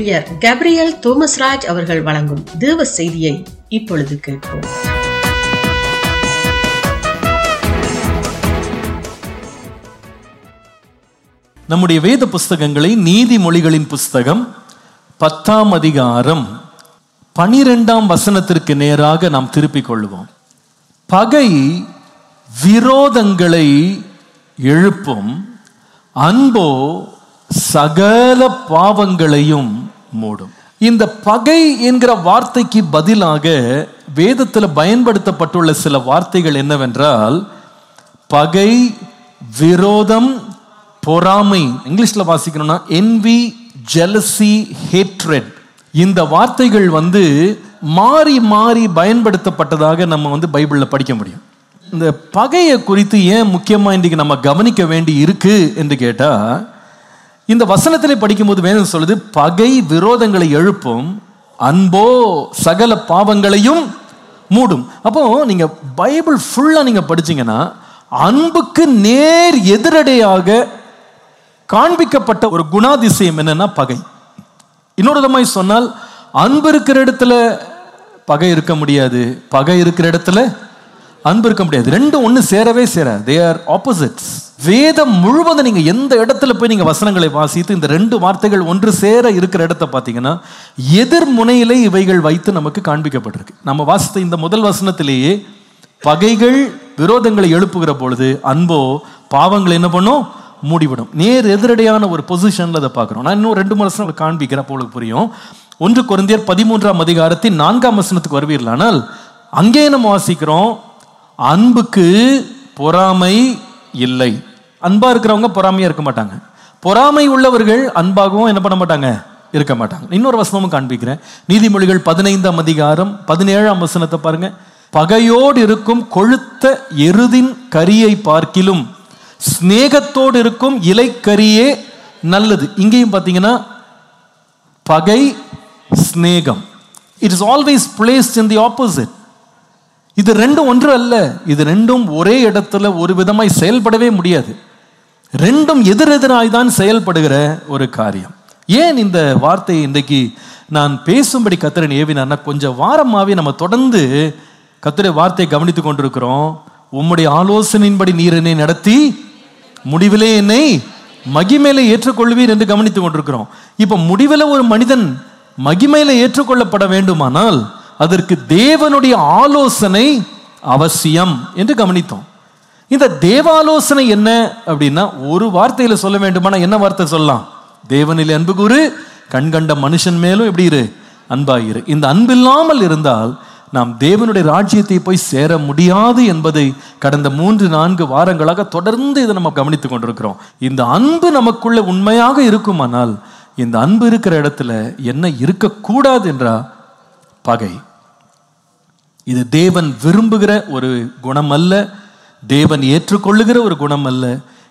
ஊழியர் கேப்ரியல் தோமஸ்ராஜ் அவர்கள் வழங்கும் தேவ செய்தியை இப்பொழுது கேட்போம் நம்முடைய வேத புஸ்தகங்களை நீதிமொழிகளின் புஸ்தகம் பத்தாம் அதிகாரம் பனிரெண்டாம் வசனத்திற்கு நேராக நாம் திருப்பிக் கொள்வோம் பகை விரோதங்களை எழுப்பும் அன்போ சகல பாவங்களையும் மூடும் இந்த பகை என்கிற வார்த்தைக்கு பதிலாக வேதத்தில் பயன்படுத்தப்பட்டுள்ள சில வார்த்தைகள் என்னவென்றால் பகை விரோதம் பொறாமை இங்கிலீஷ்ல வாசிக்கணும்னா envy jealousy hatred இந்த வார்த்தைகள் வந்து மாறி மாறி பயன்படுத்தப்பட்டதாக நம்ம வந்து பைபிள்ல படிக்க முடியும் இந்த பகையை குறித்து ஏன் முக்கியமா இன்றைக்கு நம்ம கவனிக்க வேண்டி இருக்கு என்று கேட்டா இந்த வசனத்திலே படிக்கும்போது வேதம் சொல்லுது பகை விரோதங்களை எழுப்பும் அன்போ சகல பாவங்களையும் மூடும் அப்போ நீங்க பைபிள் ஃபுல்லா நீங்க படிச்சீங்கன்னா அன்புக்கு நேர் எதிரடையாக காண்பிக்கப்பட்ட ஒரு குணாதிசயம் என்னன்னா பகை இன்னொரு விதமாய் சொன்னால் அன்பு இருக்கிற இடத்துல பகை இருக்க முடியாது பகை இருக்கிற இடத்துல அன்பு இருக்க முடியாது ரெண்டும் ஒன்று சேரவே சேராது தே ஆர் ஆப்போசிட்ஸ் வேதம் முழுவதும் நீங்க எந்த இடத்துல போய் நீங்க வசனங்களை வாசித்து இந்த ரெண்டு வார்த்தைகள் ஒன்று சேர இருக்கிற இடத்த பார்த்தீங்கன்னா எதிர்முனையிலே இவைகள் வைத்து நமக்கு காண்பிக்கப்பட்டிருக்கு நம்ம வாசித்த இந்த முதல் வசனத்திலேயே பகைகள் விரோதங்களை எழுப்புகிற பொழுது அன்போ பாவங்களை என்ன பண்ணும் மூடிவிடும் நேர் எதிரடையான ஒரு பொசிஷன்ல அதை பார்க்குறோம் நான் இன்னும் ரெண்டு வருஷம் காண்பிக்கிறேன் அப்போ உங்களுக்கு புரியும் ஒன்று குருந்தியர் பதிமூன்றாம் அதிகாரத்தின் நான்காம் வசனத்துக்கு வருவீர்கள் ஆனால் அங்கே நம்ம வாசிக்கிறோம் அன்புக்கு பொறாமை இல்லை அன்பா இருக்கிறவங்க பொறாமையா இருக்க மாட்டாங்க பொறாமை உள்ளவர்கள் அன்பாகவும் என்ன பண்ண மாட்டாங்க இருக்க மாட்டாங்க இன்னொரு வசனமும் காண்பிக்கிறேன் நீதிமொழிகள் பதினைந்தாம் அதிகாரம் பதினேழாம் வசனத்தை பாருங்க பகையோடு இருக்கும் கொழுத்த எருதின் கரியை பார்க்கிலும் சிநேகத்தோடு இருக்கும் இலைக்கரியே நல்லது இங்கேயும் பார்த்தீங்கன்னா பகை சிநேகம் it is always placed in the opposite இது ரெண்டும் ஒன்று அல்ல இது ரெண்டும் ஒரே இடத்துல ஒரு விதமாய் செயல்படவே முடியாது ரெண்டும் எதிரெதிராய் தான் செயல்படுகிற ஒரு காரியம் ஏன் இந்த வார்த்தையை இன்றைக்கு நான் பேசும்படி கத்திரன் ஏவினான்னா கொஞ்சம் வாரமாவே நம்ம தொடர்ந்து கத்திரை வார்த்தையை கவனித்துக் கொண்டிருக்கிறோம் உம்முடைய ஆலோசனையின்படி நீர் என்னை நடத்தி முடிவிலே என்னை மகிமேல ஏற்றுக்கொள்வீர் என்று கவனித்துக் கொண்டிருக்கிறோம் இப்ப முடிவில் ஒரு மனிதன் மகிமையில ஏற்றுக்கொள்ளப்பட வேண்டுமானால் அதற்கு தேவனுடைய ஆலோசனை அவசியம் என்று கவனித்தோம் இந்த தேவாலோசனை என்ன அப்படின்னா ஒரு வார்த்தையில சொல்ல வேண்டுமானா என்ன வார்த்தை சொல்லலாம் தேவனில் அன்பு கூறு கண்கண்ட மனுஷன் மேலும் எப்படி இரு அன்பாயிரு இந்த அன்பில்லாமல் இருந்தால் நாம் தேவனுடைய ராஜ்யத்தை போய் சேர முடியாது என்பதை கடந்த மூன்று நான்கு வாரங்களாக தொடர்ந்து இதை நம்ம கவனித்துக் கொண்டிருக்கிறோம் இந்த அன்பு நமக்குள்ள உண்மையாக இருக்குமானால் இந்த அன்பு இருக்கிற இடத்துல என்ன இருக்கக்கூடாது என்றா பகை இது தேவன் விரும்புகிற ஒரு குணம் அல்ல தேவன் ஏற்றுக்கொள்ளுகிற ஒரு குணம் அல்ல